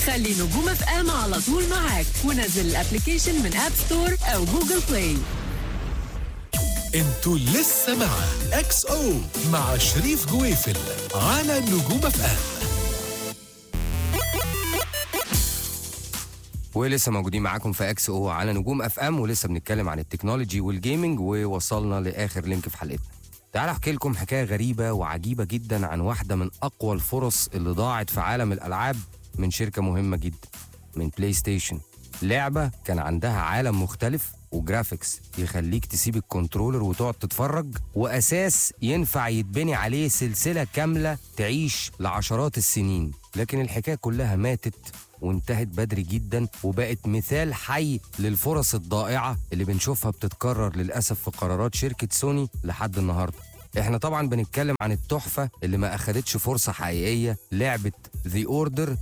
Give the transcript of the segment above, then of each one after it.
خلي نجوم اف ام على طول معاك ونزل الابلكيشن من اب ستور او جوجل بلاي انتوا لسه مع اكس او مع شريف جويفل على نجوم اف ام ولسه موجودين معاكم في اكس او على نجوم اف ام ولسه بنتكلم عن التكنولوجي والجيمنج ووصلنا لاخر لينك في حلقتنا تعالوا احكي لكم حكايه غريبه وعجيبه جدا عن واحده من اقوى الفرص اللي ضاعت في عالم الالعاب من شركه مهمه جدا من بلاي ستيشن لعبه كان عندها عالم مختلف وجرافيكس يخليك تسيب الكنترولر وتقعد تتفرج واساس ينفع يتبني عليه سلسله كامله تعيش لعشرات السنين لكن الحكايه كلها ماتت وانتهت بدري جدا وبقت مثال حي للفرص الضائعه اللي بنشوفها بتتكرر للاسف في قرارات شركه سوني لحد النهارده احنا طبعا بنتكلم عن التحفه اللي ما اخدتش فرصه حقيقيه لعبه ذا اوردر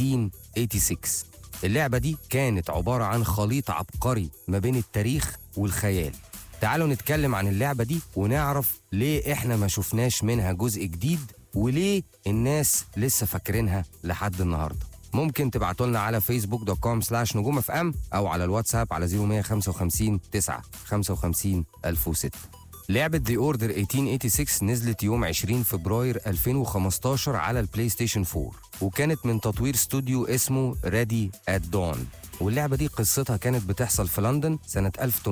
1886 اللعبه دي كانت عباره عن خليط عبقري ما بين التاريخ والخيال تعالوا نتكلم عن اللعبه دي ونعرف ليه احنا ما شفناش منها جزء جديد وليه الناس لسه فاكرينها لحد النهارده ممكن تبعتوا لنا على فيسبوك دوت كوم سلاش نجوم اف ام او على الواتساب على 0155 9 55 1006 لعبة The Order 1886 نزلت يوم 20 فبراير 2015 على البلاي ستيشن 4 وكانت من تطوير استوديو اسمه Ready at Dawn واللعبة دي قصتها كانت بتحصل في لندن سنة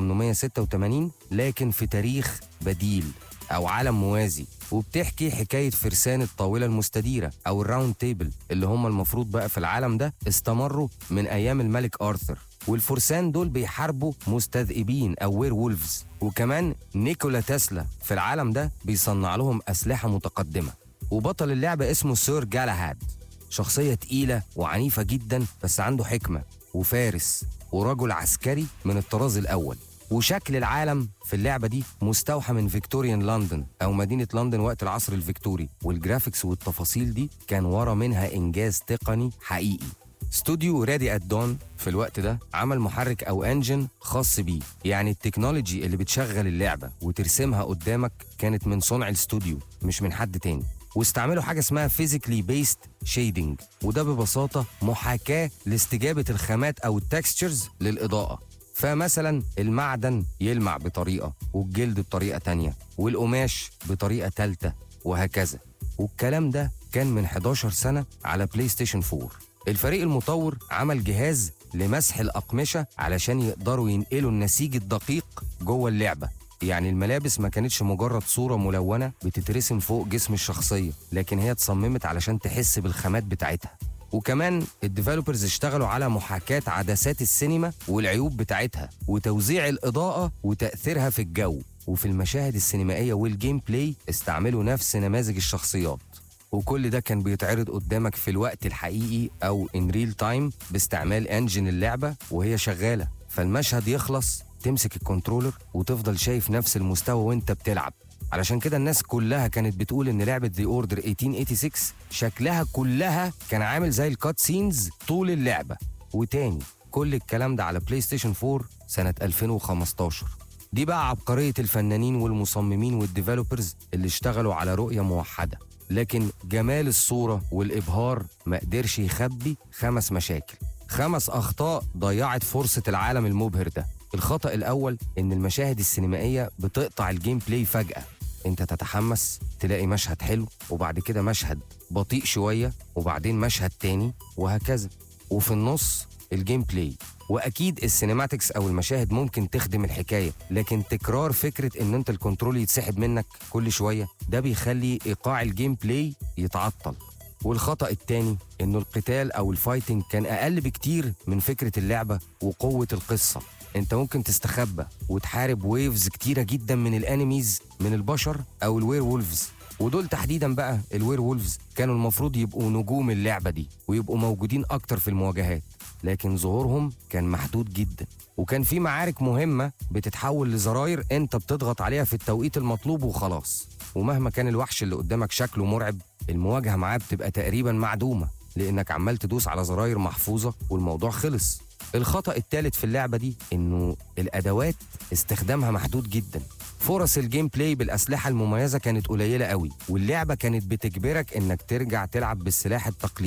1886 لكن في تاريخ بديل أو عالم موازي وبتحكي حكاية فرسان الطاولة المستديرة أو الراوند تيبل اللي هم المفروض بقى في العالم ده استمروا من أيام الملك آرثر والفرسان دول بيحاربوا مستذئبين أو وير وولفز وكمان نيكولا تسلا في العالم ده بيصنع لهم أسلحة متقدمة وبطل اللعبة اسمه سير جالاهاد شخصية تقيلة وعنيفة جدا بس عنده حكمة وفارس ورجل عسكري من الطراز الأول وشكل العالم في اللعبة دي مستوحى من فيكتوريان لندن أو مدينة لندن وقت العصر الفيكتوري والجرافيكس والتفاصيل دي كان ورا منها إنجاز تقني حقيقي استوديو ريدي ات دون في الوقت ده عمل محرك او انجن خاص بيه يعني التكنولوجي اللي بتشغل اللعبه وترسمها قدامك كانت من صنع الاستوديو مش من حد تاني واستعملوا حاجه اسمها فيزيكلي بيست شيدنج وده ببساطه محاكاه لاستجابه الخامات او التكستشرز للاضاءه فمثلا المعدن يلمع بطريقه والجلد بطريقه تانية والقماش بطريقه تالتة وهكذا والكلام ده كان من 11 سنه على بلاي ستيشن 4 الفريق المطور عمل جهاز لمسح الأقمشة علشان يقدروا ينقلوا النسيج الدقيق جوه اللعبة يعني الملابس ما كانتش مجرد صورة ملونة بتترسم فوق جسم الشخصية لكن هي اتصممت علشان تحس بالخامات بتاعتها وكمان الديفلوبرز اشتغلوا على محاكاة عدسات السينما والعيوب بتاعتها وتوزيع الإضاءة وتأثيرها في الجو وفي المشاهد السينمائية والجيم بلاي استعملوا نفس نماذج الشخصيات وكل ده كان بيتعرض قدامك في الوقت الحقيقي او ان ريل تايم باستعمال انجن اللعبه وهي شغاله فالمشهد يخلص تمسك الكنترولر وتفضل شايف نفس المستوى وانت بتلعب علشان كده الناس كلها كانت بتقول ان لعبه ذا اوردر 1886 شكلها كلها كان عامل زي الكات سينز طول اللعبه وتاني كل الكلام ده على بلاي ستيشن 4 سنه 2015 دي بقى عبقريه الفنانين والمصممين والديفلوبرز اللي اشتغلوا على رؤيه موحده لكن جمال الصورة والإبهار ما قدرش يخبي خمس مشاكل خمس أخطاء ضيعت فرصة العالم المبهر ده الخطأ الأول إن المشاهد السينمائية بتقطع الجيم بلاي فجأة أنت تتحمس تلاقي مشهد حلو وبعد كده مشهد بطيء شوية وبعدين مشهد تاني وهكذا وفي النص الجيم بلاي واكيد السينماتكس او المشاهد ممكن تخدم الحكايه لكن تكرار فكره ان انت الكنترول يتسحب منك كل شويه ده بيخلي ايقاع الجيم بلاي يتعطل والخطا التاني انه القتال او الفايتنج كان اقل بكتير من فكره اللعبه وقوه القصه انت ممكن تستخبى وتحارب ويفز كتيره جدا من الانيميز من البشر او الوير وولفز ودول تحديدا بقى الوير وولفز كانوا المفروض يبقوا نجوم اللعبه دي ويبقوا موجودين اكتر في المواجهات لكن ظهورهم كان محدود جدا وكان في معارك مهمة بتتحول لزراير انت بتضغط عليها في التوقيت المطلوب وخلاص ومهما كان الوحش اللي قدامك شكله مرعب المواجهة معاه بتبقى تقريبا معدومة لانك عمال تدوس على زراير محفوظة والموضوع خلص الخطأ الثالث في اللعبة دي انه الادوات استخدامها محدود جدا فرص الجيم بلاي بالاسلحه المميزه كانت قليله قوي واللعبه كانت بتجبرك انك ترجع تلعب بالسلاح التقليدي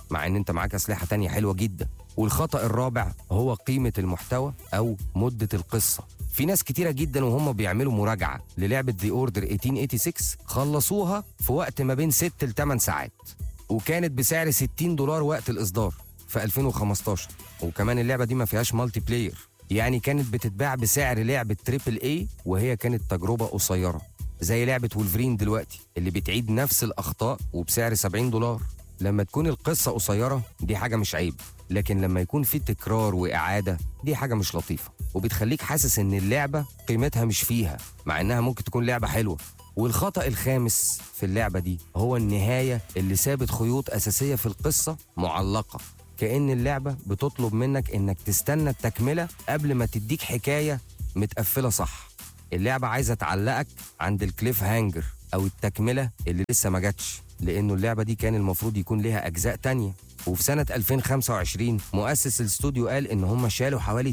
مع ان انت معاك اسلحه تانية حلوه جدا والخطا الرابع هو قيمه المحتوى او مده القصه في ناس كتيرة جدا وهم بيعملوا مراجعة للعبة The Order 1886 خلصوها في وقت ما بين 6 ل 8 ساعات وكانت بسعر 60 دولار وقت الإصدار في 2015 وكمان اللعبة دي ما فيهاش مالتي بلاير يعني كانت بتتباع بسعر لعبة تريبل اي وهي كانت تجربة قصيرة زي لعبة وولفرين دلوقتي اللي بتعيد نفس الأخطاء وبسعر 70 دولار لما تكون القصة قصيرة دي حاجة مش عيب لكن لما يكون في تكرار وإعادة دي حاجة مش لطيفة وبتخليك حاسس إن اللعبة قيمتها مش فيها مع إنها ممكن تكون لعبة حلوة والخطأ الخامس في اللعبة دي هو النهاية اللي سابت خيوط أساسية في القصة معلقة كأن اللعبة بتطلب منك إنك تستنى التكملة قبل ما تديك حكاية متقفلة صح اللعبة عايزة تعلقك عند الكليف هانجر أو التكملة اللي لسه ما جاتش لأنه اللعبة دي كان المفروض يكون ليها أجزاء تانية وفي سنة 2025 مؤسس الاستوديو قال إن هم شالوا حوالي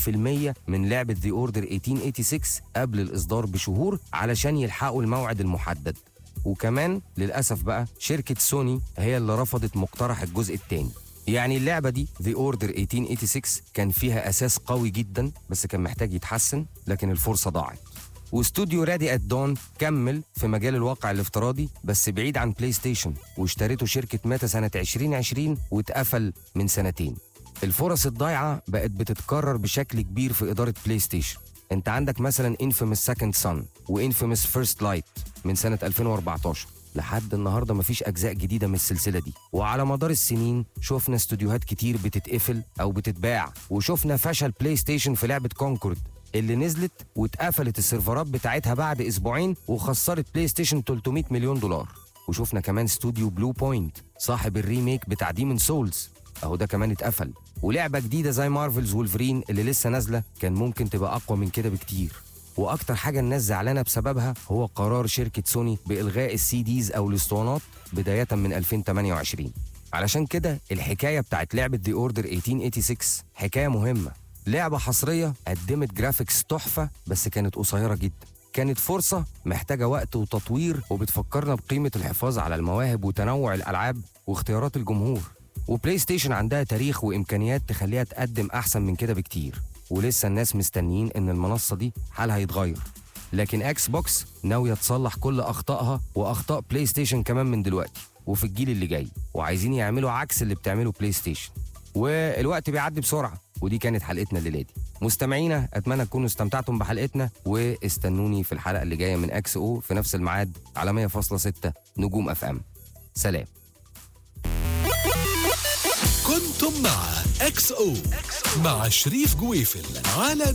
30% من لعبة The Order 1886 قبل الإصدار بشهور علشان يلحقوا الموعد المحدد وكمان للأسف بقى شركة سوني هي اللي رفضت مقترح الجزء الثاني يعني اللعبة دي The Order 1886 كان فيها أساس قوي جدا بس كان محتاج يتحسن لكن الفرصة ضاعت واستوديو رادي ات دون كمل في مجال الواقع الافتراضي بس بعيد عن بلاي ستيشن واشترته شركة ميتا سنة 2020 واتقفل من سنتين الفرص الضايعة بقت بتتكرر بشكل كبير في إدارة بلاي ستيشن انت عندك مثلا انفيمس سكند سان وانفيمس فيرست لايت من سنة 2014 لحد النهارده مفيش اجزاء جديده من السلسله دي وعلى مدار السنين شفنا استوديوهات كتير بتتقفل او بتتباع وشفنا فشل بلاي ستيشن في لعبه كونكورد اللي نزلت واتقفلت السيرفرات بتاعتها بعد اسبوعين وخسرت بلاي ستيشن 300 مليون دولار وشفنا كمان استوديو بلو بوينت صاحب الريميك بتاع ديمون سولز اهو ده كمان اتقفل ولعبه جديده زي مارفلز وولفرين اللي لسه نازله كان ممكن تبقى اقوى من كده بكتير واكتر حاجه الناس زعلانه بسببها هو قرار شركه سوني بالغاء السي ديز او الاسطوانات بدايه من 2028 علشان كده الحكايه بتاعت لعبه دي اوردر 1886 حكايه مهمه لعبه حصريه قدمت جرافيكس تحفه بس كانت قصيره جدا كانت فرصة محتاجة وقت وتطوير وبتفكرنا بقيمة الحفاظ على المواهب وتنوع الألعاب واختيارات الجمهور وبلاي ستيشن عندها تاريخ وإمكانيات تخليها تقدم أحسن من كده بكتير ولسه الناس مستنيين إن المنصة دي حالها يتغير لكن اكس بوكس ناوية تصلح كل أخطائها وأخطاء بلاي ستيشن كمان من دلوقتي وفي الجيل اللي جاي وعايزين يعملوا عكس اللي بتعمله بلاي ستيشن والوقت بيعدي بسرعة ودي كانت حلقتنا الليلة دي مستمعينا أتمنى تكونوا استمتعتم بحلقتنا واستنوني في الحلقة اللي جاية من اكس او في نفس الميعاد على 100.6 نجوم اف ام سلام كنتم مع اكس او مع شريف جويفل على